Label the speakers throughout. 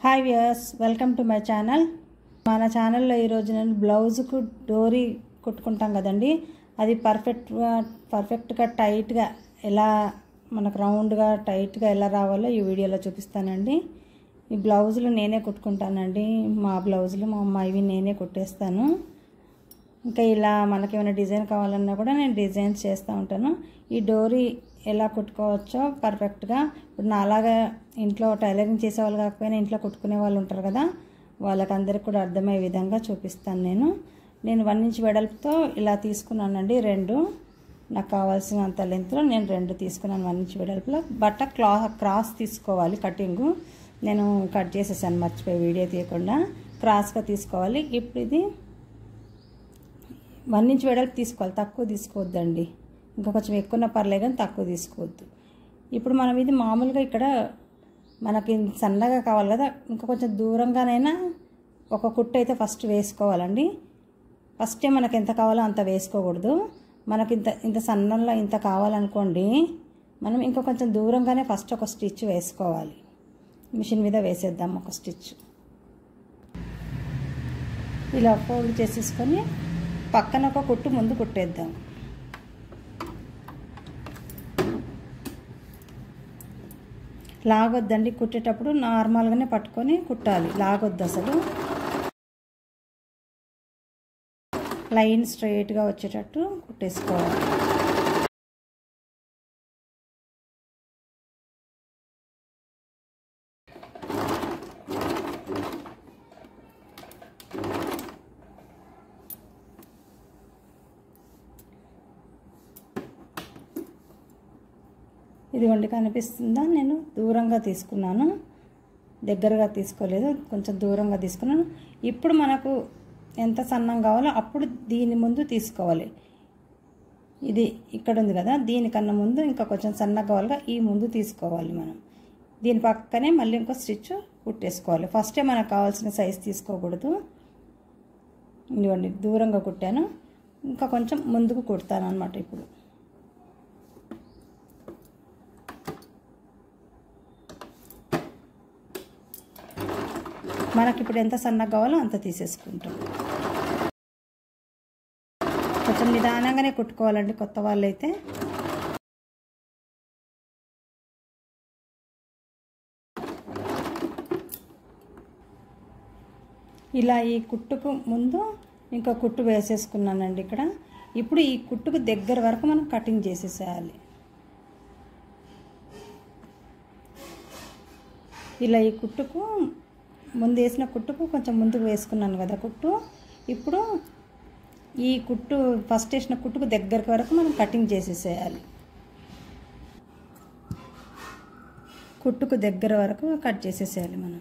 Speaker 1: Hi viewers welcome to my channel మన ఛానల్లో ఈరోజు నేను బ్లౌజ్కు డోరీ కుట్టుకుంటాం కదండి అది పర్ఫెక్ట్గా పర్ఫెక్ట్గా టైట్గా ఎలా మనకు రౌండ్గా టైట్గా ఎలా రావాలో ఈ వీడియోలో చూపిస్తానండి ఈ బ్లౌజులు నేనే కుట్టుకుంటానండి మా బ్లౌజులు మా అమ్మాయివి నేనే కుట్టేస్తాను ఇంకా ఇలా మనకి ఏమైనా డిజైన్ కావాలన్నా కూడా నేను డిజైన్స్ చేస్తూ ఉంటాను ఈ డోరీ ఎలా కుట్టుకోవచ్చో పర్ఫెక్ట్గా ఇప్పుడు నాలాగా ఇంట్లో టైలరింగ్ చేసే వాళ్ళు కాకపోయినా ఇంట్లో కుట్టుకునే వాళ్ళు ఉంటారు కదా వాళ్ళకందరికి కూడా అర్థమయ్యే విధంగా చూపిస్తాను నేను నేను వన్ ఇంచ్ వెడల్పుతో ఇలా తీసుకున్నానండి రెండు నాకు కావాల్సినంత లెంత్లో నేను రెండు తీసుకున్నాను వన్ ఇంచ్ వెడల్పులో బట్ట క్లా క్రాస్ తీసుకోవాలి కటింగు నేను కట్ చేసేసాను మర్చిపోయి వీడియో తీయకుండా క్రాస్గా తీసుకోవాలి ఇప్పుడు ఇది వన్ ఇంచ్ వెడల్పు తీసుకోవాలి తక్కువ తీసుకోవద్దండి ఇంకా కొంచెం ఎక్కువ పర్లేదు కానీ తక్కువ తీసుకోవద్దు ఇప్పుడు మనం ఇది మామూలుగా ఇక్కడ మనకి సన్నగా కావాలి కదా ఇంకా కొంచెం దూరంగానైనా ఒక కుట్టు అయితే ఫస్ట్ వేసుకోవాలండి ఫస్టే మనకి ఎంత కావాలో అంత వేసుకోకూడదు మనకి ఇంత ఇంత సన్నంలో ఇంత కావాలనుకోండి మనం ఇంకా కొంచెం దూరంగానే ఫస్ట్ ఒక స్టిచ్ వేసుకోవాలి మిషన్ మీద వేసేద్దాం ఒక స్టిచ్ ఇలా ఫోల్డ్ చేసేసుకొని పక్కన ఒక కుట్టు ముందు కుట్టేద్దాం లాగొద్దండి కుట్టేటప్పుడు నార్మల్గానే పట్టుకొని కుట్టాలి లాగొద్దు అసలు లైన్ స్ట్రైట్గా వచ్చేటట్టు కుట్టేసుకోవాలి ఇదిగోండి కనిపిస్తుందా నేను దూరంగా తీసుకున్నాను దగ్గరగా తీసుకోలేదు కొంచెం దూరంగా తీసుకున్నాను ఇప్పుడు మనకు ఎంత సన్నం కావాలో అప్పుడు దీని ముందు తీసుకోవాలి ఇది ఇక్కడ ఉంది కదా దీనికన్నా ముందు ఇంకా కొంచెం సన్నగా కావాలిగా ఈ ముందు తీసుకోవాలి మనం దీని పక్కనే మళ్ళీ ఇంకో స్టిచ్ కుట్టేసుకోవాలి ఫస్టే మనకు కావాల్సిన సైజ్ తీసుకోకూడదు ఇదిగోండి దూరంగా కుట్టాను ఇంకా కొంచెం ముందుకు కుడతాను అనమాట ఇప్పుడు మనకి ఇప్పుడు ఎంత సన్నగా కావాలో అంత తీసేసుకుంటాం కొంచెం నిదానంగానే కుట్టుకోవాలండి కొత్త వాళ్ళు అయితే ఇలా ఈ కుట్టుకు ముందు ఇంకా కుట్టు వేసేసుకున్నానండి ఇక్కడ ఇప్పుడు ఈ కుట్టుకు దగ్గర వరకు మనం కటింగ్ చేసేసేయాలి ఇలా ఈ కుట్టుకు ముందు వేసిన కుట్టుకు కొంచెం ముందుకు వేసుకున్నాను కదా కుట్టు ఇప్పుడు ఈ కుట్టు ఫస్ట్ వేసిన కుట్టుకు దగ్గరికి వరకు మనం కటింగ్ చేసేసేయాలి కుట్టుకు దగ్గర వరకు కట్ చేసేసేయాలి మనం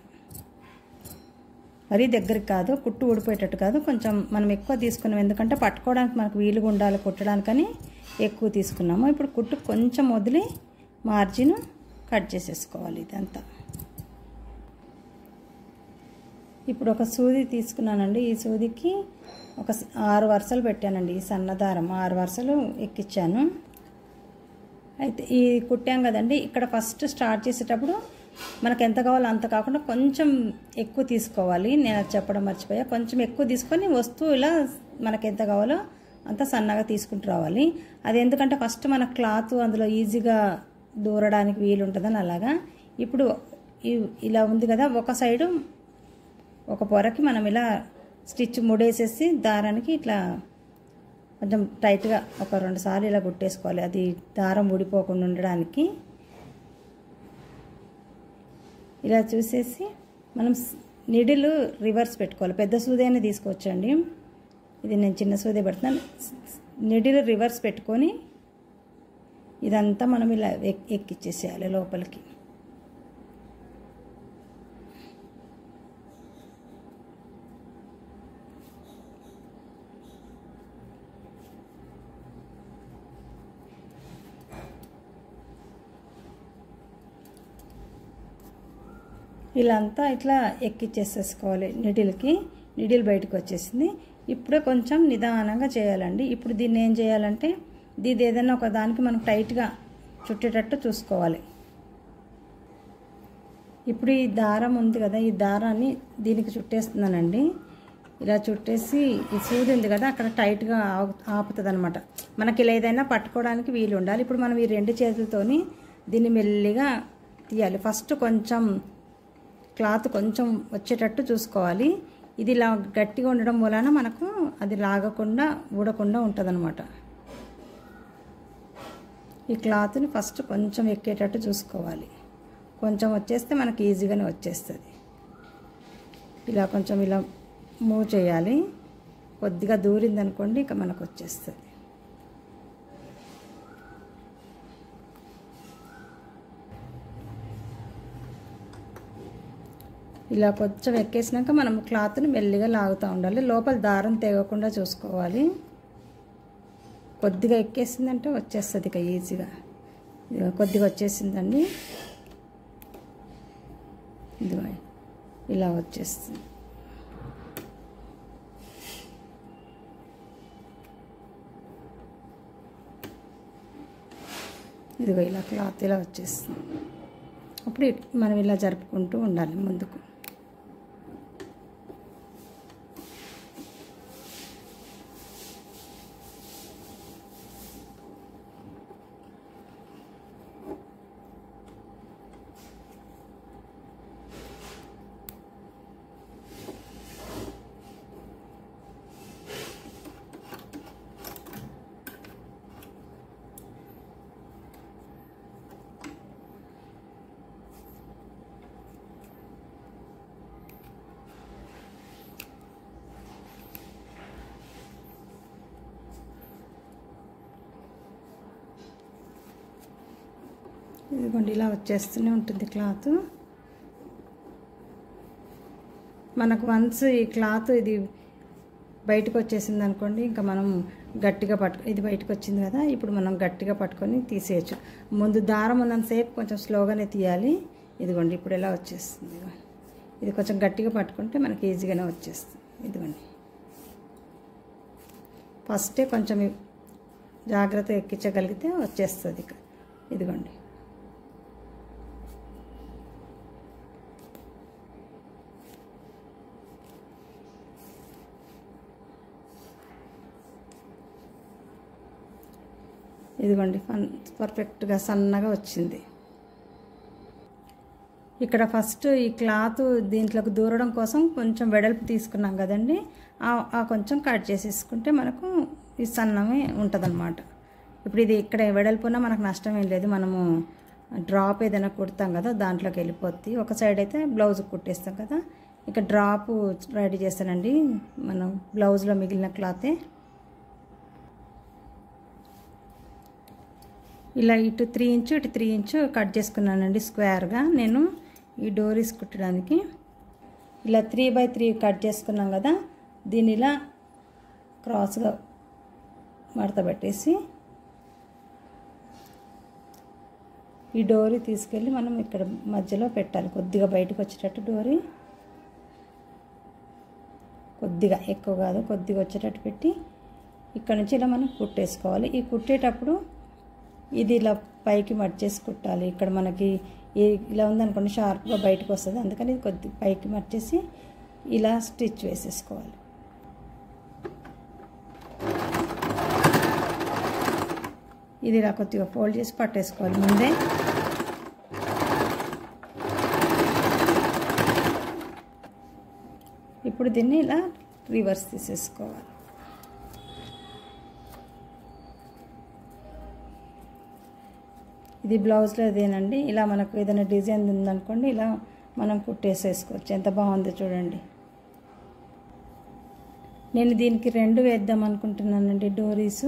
Speaker 1: మరీ దగ్గరికి కాదు కుట్టు ఊడిపోయేటట్టు కాదు కొంచెం మనం ఎక్కువ తీసుకున్నాం ఎందుకంటే పట్టుకోవడానికి మనకు వీలుగా ఉండాలి కుట్టడానికని ఎక్కువ తీసుకున్నాము ఇప్పుడు కుట్టు కొంచెం వదిలి మార్జిన్ కట్ చేసేసుకోవాలి ఇదంతా ఇప్పుడు ఒక సూది తీసుకున్నానండి ఈ సూదికి ఒక ఆరు వరుసలు పెట్టానండి ఈ సన్నదారం ఆరు వరుసలు ఎక్కించాను అయితే ఈ కుట్టాం కదండి ఇక్కడ ఫస్ట్ స్టార్ట్ చేసేటప్పుడు మనకు ఎంత కావాలో అంత కాకుండా కొంచెం ఎక్కువ తీసుకోవాలి నేను అది చెప్పడం మర్చిపోయా కొంచెం ఎక్కువ తీసుకొని వస్తువు ఇలా మనకు ఎంత కావాలో అంత సన్నగా తీసుకుంటూ రావాలి అది ఎందుకంటే ఫస్ట్ మన క్లాత్ అందులో ఈజీగా దూరడానికి వీలు ఉంటుందని అలాగా ఇప్పుడు ఇలా ఉంది కదా ఒక సైడు ఒక పొరకి మనం ఇలా స్టిచ్ ముడేసేసి దారానికి ఇట్లా కొంచెం టైట్గా ఒక రెండు సార్లు ఇలా కుట్టేసుకోవాలి అది దారం ఊడిపోకుండా ఉండడానికి ఇలా చూసేసి మనం నిడిలు రివర్స్ పెట్టుకోవాలి పెద్ద సూదైనా తీసుకోవచ్చండి ఇది నేను చిన్న సూదే పెడుతున్నాను నిడిలు రివర్స్ పెట్టుకొని ఇదంతా మనం ఇలా ఎక్కిచ్చేసేయాలి లోపలికి ఇలా అంతా ఇట్లా ఎక్కిచ్చేసేసుకోవాలి నిడిల్కి నిడిల్ బయటకు వచ్చేసింది ఇప్పుడే కొంచెం నిదానంగా చేయాలండి ఇప్పుడు దీన్ని ఏం చేయాలంటే ఇది ఏదైనా ఒక దానికి మనం టైట్గా చుట్టేటట్టు చూసుకోవాలి ఇప్పుడు ఈ దారం ఉంది కదా ఈ దారాన్ని దీనికి చుట్టేస్తున్నానండి ఇలా చుట్టేసి ఈ సూది ఉంది కదా అక్కడ టైట్గా ఆపుతుంది అనమాట మనకి ఇలా ఏదైనా పట్టుకోవడానికి వీలు ఉండాలి ఇప్పుడు మనం ఈ రెండు చేతులతోని దీన్ని మెల్లిగా తీయాలి ఫస్ట్ కొంచెం క్లాత్ కొంచెం వచ్చేటట్టు చూసుకోవాలి ఇది ఇలా గట్టిగా ఉండడం వలన మనకు అది లాగకుండా ఊడకుండా ఉంటుందన్నమాట ఈ క్లాత్ని ఫస్ట్ కొంచెం ఎక్కేటట్టు చూసుకోవాలి కొంచెం వచ్చేస్తే మనకి ఈజీగానే వచ్చేస్తుంది ఇలా కొంచెం ఇలా మూవ్ చేయాలి కొద్దిగా దూరిందనుకోండి ఇక మనకు వచ్చేస్తుంది ఇలా కొంచెం ఎక్కేసినాక మనం క్లాత్ని మెల్లిగా లాగుతూ ఉండాలి లోపల దారం తెగకుండా చూసుకోవాలి కొద్దిగా ఎక్కేసిందంటే వచ్చేస్తుంది ఇక ఈజీగా ఇదిగో కొద్దిగా వచ్చేసిందండి ఇదిగో ఇలా వచ్చేస్తుంది ఇదిగో ఇలా క్లాత్ ఇలా వచ్చేస్తుంది అప్పుడు మనం ఇలా జరుపుకుంటూ ఉండాలి ముందుకు ఇదిగోండి ఇలా వచ్చేస్తూనే ఉంటుంది క్లాత్ మనకు వన్స్ ఈ క్లాత్ ఇది బయటకు వచ్చేసింది అనుకోండి ఇంకా మనం గట్టిగా పట్టు ఇది బయటకు వచ్చింది కదా ఇప్పుడు మనం గట్టిగా పట్టుకొని తీసేయచ్చు ముందు దారం ఉన్నంతసేపు కొంచెం స్లోగానే తీయాలి ఇదిగోండి ఇప్పుడు ఎలా వచ్చేస్తుంది ఇదిగోండి. ఇది కొంచెం గట్టిగా పట్టుకుంటే మనకి ఈజీగానే వచ్చేస్తుంది ఇదిగోండి ఫస్టే కొంచెం జాగ్రత్త ఎక్కించగలిగితే వచ్చేస్తుంది ఇక ఇదిగోండి ఇదిగోండి ఫన్ పర్ఫెక్ట్గా సన్నగా వచ్చింది ఇక్కడ ఫస్ట్ ఈ క్లాత్ దీంట్లోకి దూరడం కోసం కొంచెం వెడల్పు తీసుకున్నాం కదండి ఆ- ఆ కొంచెం కట్ చేసేసుకుంటే మనకు ఈ సన్నమే ఉంటుందన్నమాట ఇప్పుడు ఇది ఇక్కడ వెడల్పు ఉన్నా మనకు నష్టం ఏం లేదు మనము డ్రాప్ ఏదైనా కుడతాం కదా దాంట్లోకి వెళ్ళిపోద్ది ఒక సైడ్ అయితే బ్లౌజ్ కుట్టేస్తాం కదా ఇక డ్రాప్ రెడీ చేస్తానండి మనం బ్లౌజ్లో మిగిలిన క్లాతే ఇలా ఇటు త్రీ ఇంచు ఇటు త్రీ ఇంచు కట్ చేసుకున్నానండి స్క్వేర్గా నేను ఈ డోరీస్ కుట్టడానికి ఇలా త్రీ బై త్రీ కట్ చేసుకున్నాం కదా దీన్ని ఇలా క్రాస్గా మడత పెట్టేసి ఈ డోరీ తీసుకెళ్ళి మనం ఇక్కడ మధ్యలో పెట్టాలి కొద్దిగా బయటకు వచ్చేటట్టు డోరీ కొద్దిగా ఎక్కువ కాదు కొద్దిగా వచ్చేటట్టు పెట్టి ఇక్కడ నుంచి ఇలా మనం కుట్టేసుకోవాలి ఈ కుట్టేటప్పుడు ఇది ఇలా పైకి మర్చేసి కుట్టాలి ఇక్కడ మనకి ఈ- ఇలా ఉందనుకోండి షార్ప్గా బయటకు వస్తుంది అందుకని ఇది కొద్ది పైకి మర్చేసి ఇలా స్టిచ్ వేసేసుకోవాలి ఇది ఇలా కొద్దిగా ఫోల్డ్ చేసి పట్టేసుకోవాలి ముందే ఇప్పుడు దీన్ని ఇలా రివర్స్ తీసేసుకోవాలి ఇది బ్లౌజ్లో ఇదేనండి ఇలా మనకు ఏదైనా డిజైన్ ఉందనుకోండి ఇలా మనం కుట్టేసేసుకోవచ్చు ఎంత బాగుందో చూడండి నేను దీనికి రెండు వేద్దాం అనుకుంటున్నానండి డోరీసు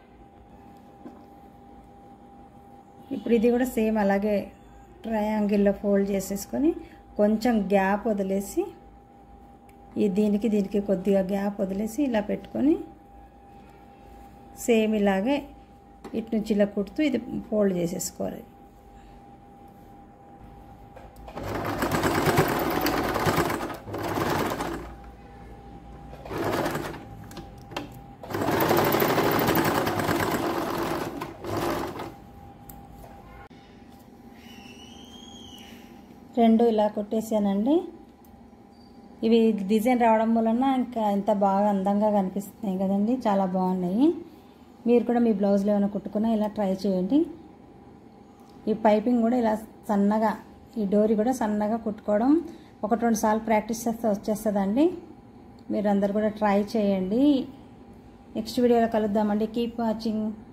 Speaker 1: ఇప్పుడు ఇది కూడా సేమ్ అలాగే ట్రయాంగిల్లో ఫోల్డ్ చేసేసుకొని కొంచెం గ్యాప్ వదిలేసి ఈ దీనికి దీనికి కొద్దిగా గ్యాప్ వదిలేసి ఇలా పెట్టుకొని సేమ్ ఇలాగే ఇటు నుంచి ఇలా కుడుతూ ఇది ఫోల్డ్ చేసేసుకోవాలి రెండు ఇలా కుట్టేసానండి ఇవి డిజైన్ రావడం వలన ఇంకా ఎంత బాగా అందంగా కనిపిస్తున్నాయి కదండి చాలా బాగున్నాయి మీరు కూడా మీ బ్లౌజ్లో ఏమైనా కుట్టుకున్నా ఇలా ట్రై చేయండి ఈ పైపింగ్ కూడా ఇలా సన్నగా ఈ డోరీ కూడా సన్నగా కుట్టుకోవడం ఒకటి రెండు సార్లు ప్రాక్టీస్ చేస్తే వచ్చేస్తుందండి మీరు అందరు కూడా ట్రై చేయండి నెక్స్ట్ వీడియోలో కలుద్దామండి కీప్ వాచింగ్